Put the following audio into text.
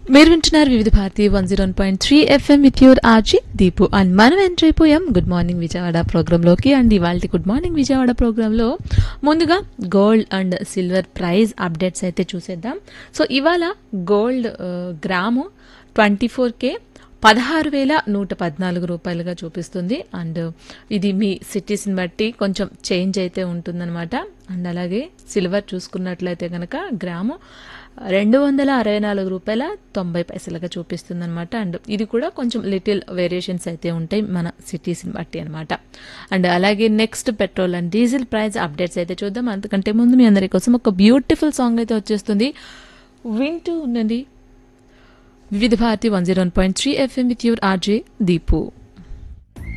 మీరు వింటున్నారు Vividh Bharati one zero point three FM with your RJ Deepu and మనం ఎంటర్ అయిపోయాం గుడ్ మార్నింగ్ విజయవాడ ప్రోగ్రాంలోకి అండ్ ఇవాళ గుడ్ మార్నింగ్ విజయవాడ ప్రోగ్రాంలో ముందుగా gold and silver price updates అయితే చూసేద్దాం సో ఇవాళ గోల్డ్ ఆ, గ్రాము ట్వంటీ ఫోర్ కే పదహారు వేల నూట పద్నాలుగు రూపాయలుగా చూపిస్తుంది అండ్ ఇది మీ సిటీస్ని బట్టి కొంచెం చేంజ్ అయితే ఉంటుందన్నమాట అండ్ అలాగే సిల్వర్ చూసుకున్నట్లయితే కనుక గ్రాము రెండు వందల అరవై నాలుగు రూపాయల తొంభై పైసలుగా చూపిస్తుంది అనమాట అండ్ ఇది కూడా కొంచెం లిటిల్ వేరియేషన్స్ అయితే ఉంటాయి మన సిటీస్ని బట్టి అనమాట అండ్ అలాగే next petrol and diesel price updates అయితే చూద్దాం అంతకంటే ముందు మీ అందరి కోసం ఒక బ్యూటిఫుల్ సాంగ్ అయితే వచ్చేస్తుంది వింటూ ఉండండి Vividh Bharati one zero point three FM with your RJ Deepu